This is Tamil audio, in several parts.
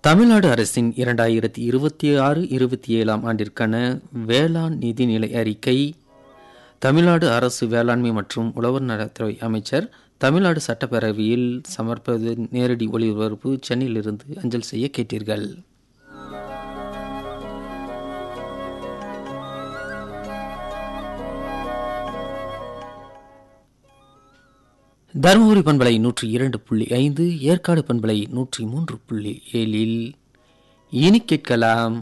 தமிழ்நாடு அரசின் இரண்டாயிரத்தி இருபத்தி ஆறு இருபத்தி ஏழாம் ஆண்டிற்கான வேளாண் நிதிநிலை அறிக்கை தமிழ்நாடு அரசு வேளாண்மை மற்றும் உழவர் நலத்துறை அமைச்சர் தமிழ்நாடு சட்டப்பேரவையில் சமர்ப்பது நேரடி ஒளிபரப்பு சென்னையிலிருந்து அஞ்சல் செய்ய கேட்டீர்கள் தருமபுரி பண்பலை நூற்றி இரண்டு புள்ளி ஐந்து ஏற்காடு பண்பலை நூற்றி மூன்று புள்ளி ஏழில் இனி கேட்கலாம்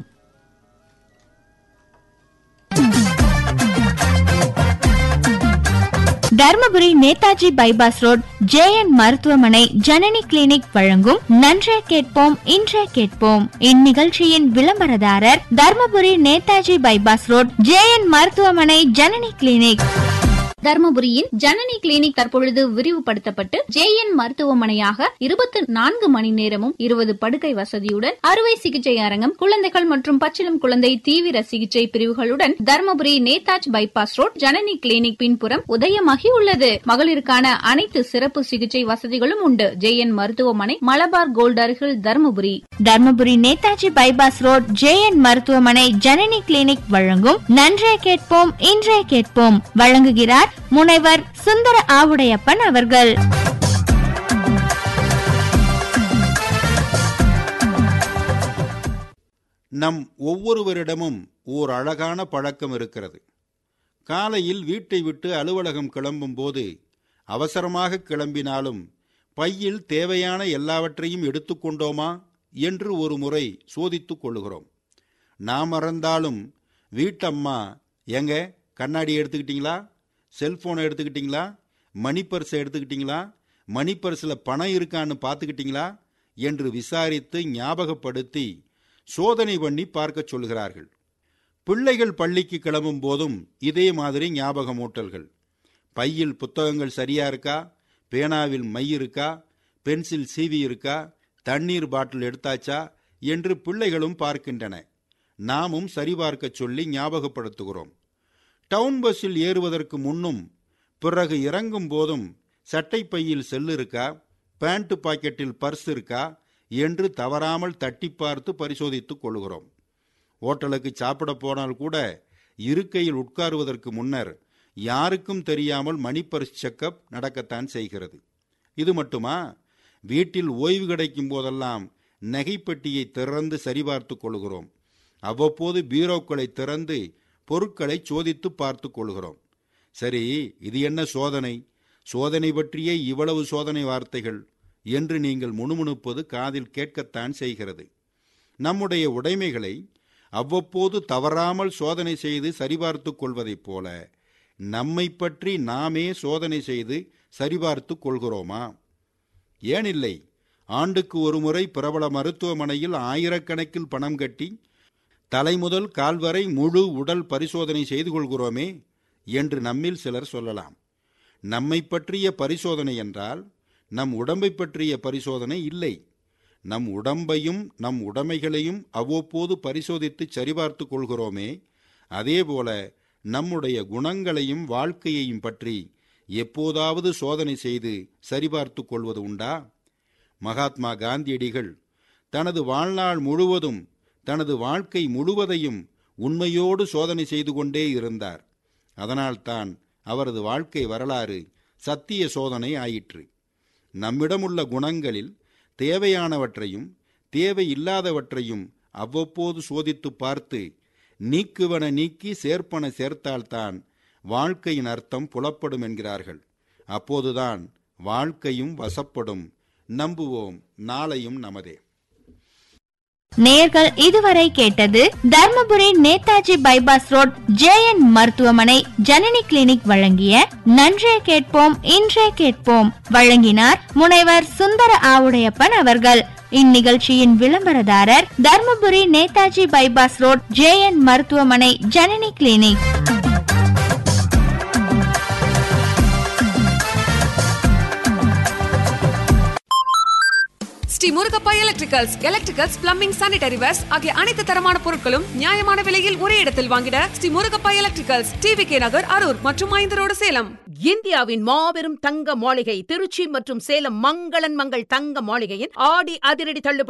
Dharmapuri Netaji bypass road JN மருத்துவமனை ஜனனி கிளினிக் வழங்கும் நன்றே கேட்போம் இன்றே கேட்போம் இந்நிகழ்ச்சியின் விளம்பரதாரர் Dharmapuri Netaji bypass road JN மருத்துவமனை ஜனனி கிளினிக் தர்மபுரியின் ஜனனி கிளினிக் தற்பொழுது விரிவுபடுத்தப்பட்டு ஜேஎன் மருத்துவமனையாக இருபத்தி நான்கு மணி நேரமும் இருபது படுக்கை வசதியுடன் அறுவை சிகிச்சை அரங்கம் குழந்தைகள் மற்றும் பச்சிளம் குழந்தை தீவிர சிகிச்சை பிரிவுகளுடன் Dharmapuri Netaji bypass road Janani clinic பின்புறம் உதயமாகி உள்ளது மகளிருக்கான அனைத்து சிறப்பு சிகிச்சை வசதிகளும் உண்டு ஜேஎன் மருத்துவமனை மலபார் கோல்ட் அருகில் Dharmapuri Dharmapuri Netaji bypass road JN மருத்துவமனை ஜனனி கிளினிக் வழங்கும் நன்றே கேட்போம் இன்றே கேட்போம் வழங்குகிறார் முனைவர் சுந்தர ஆவுடையப்பன் அவர்கள் நம் ஒவ்வொருவரிடமும் ஓர் அழகான பழக்கம் இருக்கிறது காலையில் வீட்டை விட்டு அலுவலகம் கிளம்பும் போது அவசரமாக கிளம்பினாலும் பையில் தேவையான எல்லாவற்றையும் எடுத்துக்கொண்டோமா என்று ஒரு முறை சோதித்துக் கொள்ளுகிறோம் நாம் மறந்தாலும் வீட்டம்மா எங்க கண்ணாடி எடுத்துக்கிட்டீங்களா செல்போனை எடுத்துக்கிட்டீங்களா மணி பர்ஸை எடுத்துக்கிட்டீங்களா மணி பர்ஸில் பணம் இருக்கான்னு பார்த்துக்கிட்டீங்களா என்று விசாரித்து ஞாபகப்படுத்தி சோதனை பண்ணி பார்க்க சொல்கிறார்கள் பிள்ளைகள் பள்ளிக்கு கிளம்பும் போதும் இதே மாதிரி ஞாபகமூட்டல்கள் பையில் புத்தகங்கள் சரியா இருக்கா பேனாவில் மை இருக்கா பென்சில் சீவி இருக்கா தண்ணீர் பாட்டில் எடுத்தாச்சா என்று பிள்ளைகளும் பார்க்கின்றன நாமும் சரிபார்க்க சொல்லி ஞாபகப்படுத்துகிறோம் டவுன் பஸ்ஸில் ஏறுவதற்கு முன்னும் பிறகு இறங்கும் போதும் சட்டை பையில் செல் இருக்கா பேண்ட் பாக்கெட்டில் பர்ஸ் இருக்கா என்று தவறாமல் தட்டி பார்த்து பரிசோதித்துக் கொள்கிறோம் ஓட்டலுக்கு சாப்பிட போனால் கூட இருக்கையில் உட்காருவதற்கு முன்னர் யாருக்கும் தெரியாமல் மணி பர்ஸ் செக்கப் நடக்கத்தான் செய்கிறது இது மட்டுமா வீட்டில் ஓய்வு கிடைக்கும் போதெல்லாம் நகைப்பெட்டியை திறந்து சரிபார்த்து கொள்கிறோம் அவ்வப்போது பீரோக்களை திறந்து பொருட்களை சோதித்து பார்த்து கொள்கிறோம் சரி இது என்ன சோதனை சோதனை பற்றியே இவ்வளவு சோதனை வார்த்தைகள் என்று நீங்கள் முணுமுணுப்பது காதில் கேட்கத்தான் செய்கிறது நம்முடைய உடைமைகளை அவ்வப்போது தவறாமல் சோதனை செய்து சரிபார்த்து கொள்வதைப் போல நம்மை பற்றி நாமே சோதனை செய்து சரிபார்த்து கொள்கிறோமா ஏனில்லை ஆண்டுக்கு ஒருமுறை பிரபல மருத்துவமனையில் ஆயிரக்கணக்கில் பணம் கட்டி தலைமுதல் கால்வரை முழு உடல் பரிசோதனை செய்து கொள்கிறோமே என்று நம்மில் சிலர் சொல்லலாம் நம்மை பற்றிய பரிசோதனை என்றால் நம் உடம்பை பற்றிய பரிசோதனை இல்லை நம் உடம்பையும் நம் உடைமைகளையும் அவ்வப்போது பரிசோதித்து சரிபார்த்து கொள்கிறோமே அதேபோல நம்முடைய குணங்களையும் வாழ்க்கையையும் பற்றி எப்போதாவது சோதனை செய்து சரிபார்த்து கொள்வது உண்டா மகாத்மா காந்தியடிகள் தனது வாழ்நாள் முழுவதும் தனது வாழ்க்கை முழுவதையும் உண்மையோடு சோதனை செய்து கொண்டே இருந்தார் அதனால்தான் அவரது வாழ்க்கை வரலாறு சத்திய சோதனை ஆயிற்று நம்மிடமுள்ள குணங்களில் தேவையானவற்றையும் தேவையில்லாதவற்றையும் அவ்வப்போது சோதித்து பார்த்து நீக்குவன நீக்கி சேர்ப்பன சேர்த்தால்தான் வாழ்க்கையின் அர்த்தம் புலப்படும் என்கிறார்கள் அப்போதுதான் வாழ்க்கையும் வசப்படும் நம்புவோம் நாளையும் நமதே நேர்கள் இதுவரை கேட்டது Dharmapuri Netaji bypass road JN மருத்துவமனை ஜனனி கிளினிக் வழங்கிய நன்றே கேட்போம் இன்றே கேட்போம் வழங்கினார் முனைவர் சுந்தர ஆவுடையப்பன் அவர்கள் இந்நிகழ்ச்சியின் விளம்பரதாரர் Dharmapuri Netaji bypass road JN மருத்துவமனை Janani clinic Sri Murugappa electricals electricals plumbing sanitary wares ஆகிய அனைத்து தரமான பொருட்களும் நியாயமான விலையில் ஒரே இடத்தில் வாங்கிட Sri Murugappa electricals TV K Nagar Arur மற்றும் ஐந்து ரோடு சேலம் இந்தியாவின் மாபெரும் தங்க மாளிகை திருச்சி மற்றும் சேலம் மங்களன் மங்கள் தங்க மாளிகையின் ஆடி அதிரடி தள்ளுபடி